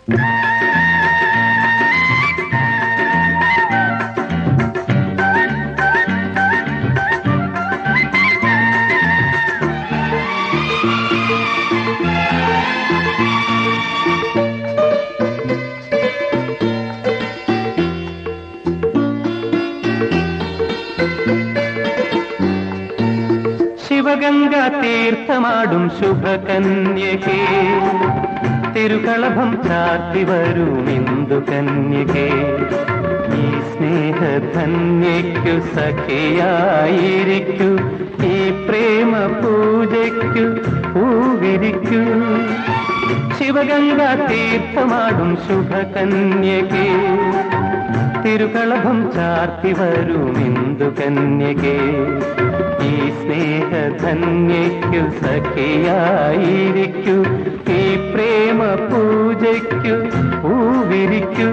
ശിവഗംഗ തീർത്ഥമാടും ശുഭകന്യകേ തിരുകളഭം ചാർത്തി വരുമിന്ദു കന്യകേ ഈ സ്നേഹധന്യയ്ക്കു സഖിയായിരിക്കൂ ഈ പ്രേമ പൂജയ്ക്കു പൂവിരിക്കൂ ശിവഗംഗ തീർത്ഥമാടും ശുഭകന്യകേ തിരുകളഭം ചാർത്തി വരുമിന്ദു കന്യകേ ഈ സ്നേഹധന്യയ്ക്കു സഖിയായിരിക്കൂ ഈ പ്രേമ പൂജയ്ക്കു പൂവിരിക്കൂ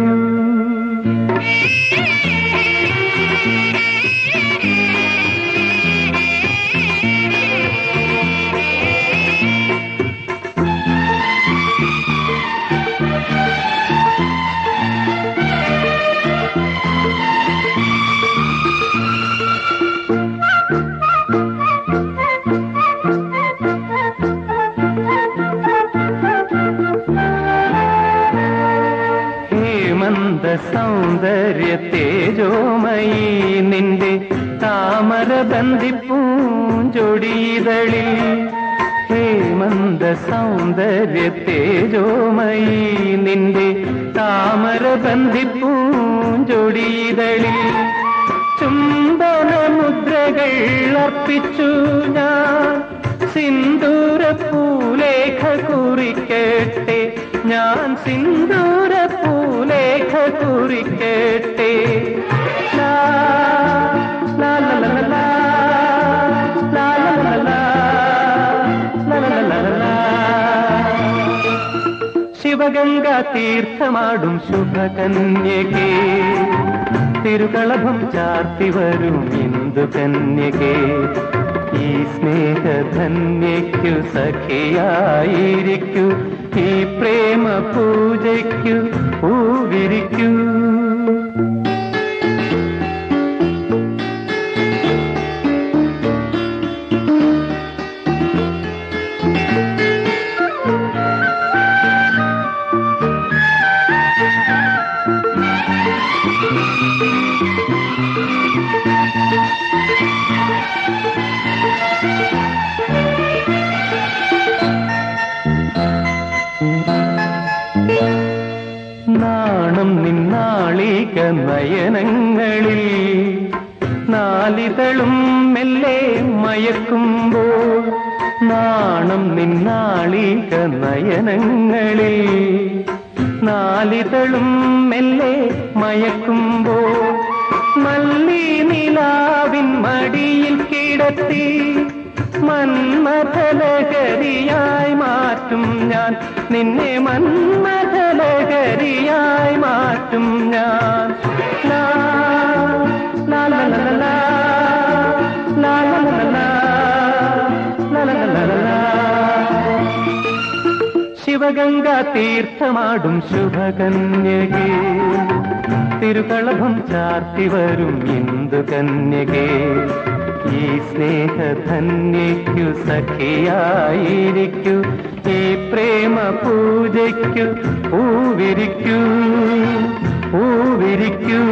ഹേമന്ത സൗന്ദര്യ തേജോമയി നിന്റെ താമര ബന്ധിപ്പൂഞ്ചൊടിതളിൽ ഹേമന്ത സൗന്ദര്യ തേജോമയി നിന്റെ താമര ബന്ധിപ്പൂഞ്ചൊടിതളിൽ ചുംബന മുദ്രകൾ അർപ്പിച്ചു ഞാൻ സിന്ദൂര പൂലേഖ കുറിക്കട്ടെ ഞാൻ സിന്ദൂര പൂലേഖ കുറിക്കട്ടെ ലാ, ലാ, ലാ, ലാ, ലാ, ലാ, ലാ, ലാ, ലാ, ലാ, ലാ, ലാ, ലാ, ലാ, ലാ. ശിവഗംഗ തീർത്ഥമാടും ശുഭകന്യകേ തിരുകളഭം ചാർത്തി വരും ഇന്ദു കന്യകേ ഈ സ്നേഹധന്യയ്ക്കു സഖിയായിരിക്കൂ ഈ പ്രേമ പൂജയ്ക്കു പൂവിരിക്കൂ നാണം നിന്നാളിക നയനങ്ങളിൽ നാലിതളും മെല്ലെ മയക്കുമ്പോൾ നാണം നിന്നാളിക നയനങ്ങളിൽ നാലിതളും മെല്ലെ മയക്കുമ്പോൾ മല്ലി നിലാവിൻ മടിയിൽ കിടത്തി മന്മഥലകരിയായി മാറ്റും ഞാൻ നിന്നെ മന്മഥലകരിയായി മാറ്റും ഞാൻ ലാ, ലാ, ലാ, ലാ, ലാ, ലാ, ലാ, ലാ, ലാ, ലാ, ലാ, ലാ, ലാ, ലാ, ലാ, ലാ. ശിവഗംഗ തീർത്ഥമാടും ശുഭകന്യകേ തിരുകളഭം ചാർത്തി വരും ഇന്ദു കന്യകേ ഈ സ്നേഹധന്യയ്ക്കു സഖിയായിരിക്കൂ ഈ പ്രേമ പൂജയ്ക്കു പൂവിരിക്കൂ പൂവിരിക്കൂ